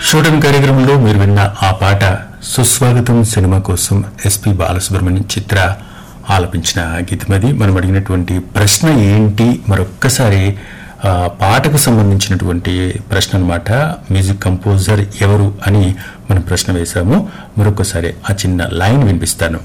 shooting కార్యక్రమంలో మీరు విన్న ఆ పాట సుస్వాగతం సినిమా కోసం ఎస్పి బాలసుబ్రహ్మణ్యం చిత్ర ఆలపించిన గీతమది మనం అడిగినటువంటి ప్రశ్న ఏంటి మరొక్కసారి ఆ, పాటకు సంబంధించినటువంటి ప్రశ్న అన్నమాట మ్యూజిక్ కంపోజర్ ఎవరు అని మనం ప్రశ్న వేశాము మరొకసారి ఆ చిన్న లైన్ వినిపిస్తాను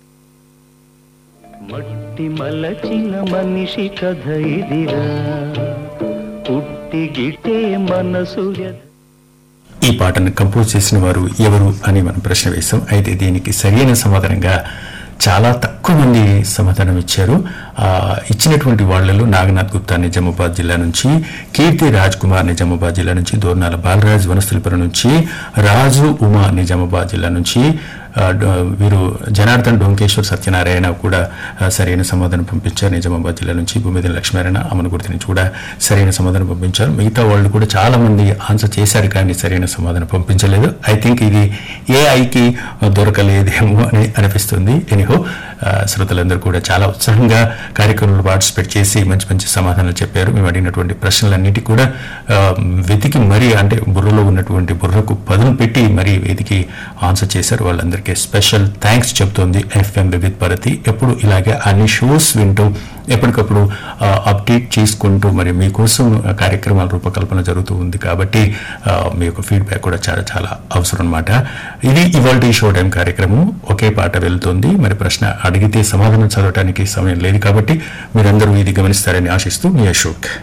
మట్టి మలచిన మనిషి కథ ఇదిరా పుట్టి గిట్టే మనసు ఎద- ఈ పాటను కంపోజ్ చేసిన వారు ఎవరు అని మనం ప్రశ్న వేశాం అయితే దీనికి సరైన సమాధానంగా చాలా తక్కువ మంది సమాధానం ఇచ్చారు ఆ, ఇచ్చినటువంటి వాళ్ళలో నాగనాథ్ గుప్తా నిజామాబాద్ జిల్లా నుంచి కీర్తి రాజ్ కుమార్ నిజామాబాద్ జిల్లా నుంచి దోర్నాల బాలరాజ్ వనస్థలిపురం నుంచి రాజు ఉమా నిజామాబాద్ జిల్లా నుంచి ఆ, డ- వీరు జనార్దన్ డొంకేశ్వర్ సత్యనారాయణ కూడా ఆ, సరైన సమాధానం పంపించారు నిజామాబాద్ జిల్లా నుంచి భూమిదిన లక్ష్మీనారాయణ అమనగుర్తి నుంచి కూడా సరైన సమాధానం పంపించారు మిగతా వాళ్ళు కూడా చాలా మంది ఆన్సర్ చేశారు కానీ సరైన సమాధానం పంపించలేదు ఐ థింక్ ఇది ఏఐకి దొరకలేదేమో అని అనిపిస్తుంది ఎనిహో శ్రోతలందరూ కూడా చాలా ఉత్సాహంగా కార్యక్రమంలో పార్టిసిపేట్ చేసి మంచి మంచి సమాధానాలు చెప్పారు మేము అడిగినటువంటి ప్రశ్నలన్నిటి కూడా ఆ, వెతికి మరీ అంటే బుర్రలో ఉన్నటువంటి బుర్రకు పదును పెట్టి మరీ వెతికి ఆన్సర్ చేశారు వాళ్ళందరికీ స్పెషల్ థ్యాంక్స్ చెప్తోంది ఎఫ్ఎం వివిధ్ భారతి ఎప్పుడు ఇలాగే అన్ని షోస్ వింటూ ఎప్పటికప్పుడు ఆ, అప్డేట్ చేసుకుంటూ మరి మీకోసం ఆ కార్యక్రమాల రూపకల్పన జరుగుతూ ఉంది కాబట్టి ఆ, మీ యొక్క ఫీడ్బ్యాక్ కూడా చాలా చాలా అవసరం అనమాట ఇది ఇవాళ షో టైం కార్యక్రమం ఒకే పాట వెళ్తుంది మరి ప్రశ్న అడిగితే సమాధానం చదవడానికి సమయం లేదు కాబట్టి మీరందరూ ఇది గమనిస్తారని ఆశిస్తూ మీ అశోక్